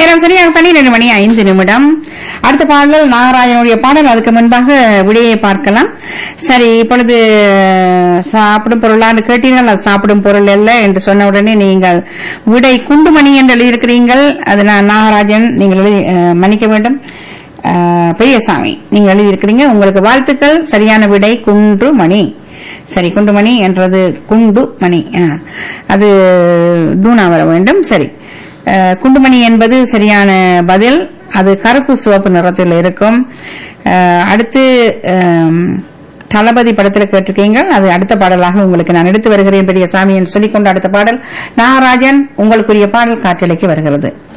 நேரம் சரியாக பன்னிரண்டு மணி ஐந்து நிமிடம் அடுத்த பாடல் நாகராஜனுடைய பாடல் அதுக்கு முன்பாக விடையை பார்க்கலாம் சரி இப்பொழுது சாப்பிடும் பொருளான்னு கேட்டீர்கள் அது சாப்பிடும் பொருள் அல்ல என்று சொன்ன உடனே நீங்கள் விடை குண்டுமணி என்று எழுதியிருக்கிறீர்கள் அது நான் நாகராஜன் நீங்கள் எழுதி அஹ், மன்னிக்க வேண்டும் அஹ், பெரியசாமி நீங்கள் எழுதியிருக்கிறீங்க உங்களுக்கு வாழ்த்துக்கள் சரியான விடை குன்று மணி சரி குண்டுமணி என்றது குண்டு மணி அஹ், அது தூணா வர வேண்டும் சரி அஹ், குண்டுமணி என்பது சரியான பதில் அது கருப்பு சிவப்பு நிறத்தில் இருக்கும் அஹ், அடுத்து அம், தளபதி படத்தில் கேட்டிருக்கீங்க அது அடுத்த பாடலாக உங்களுக்கு நான் எடுத்து வருகிறேன் பெரிய சாமி என்று சொல்லிக்கொண்டு அடுத்த பாடல் நாகராஜன் உங்களுக்குரிய பாடல் காற்றலைக்கு வருகிறது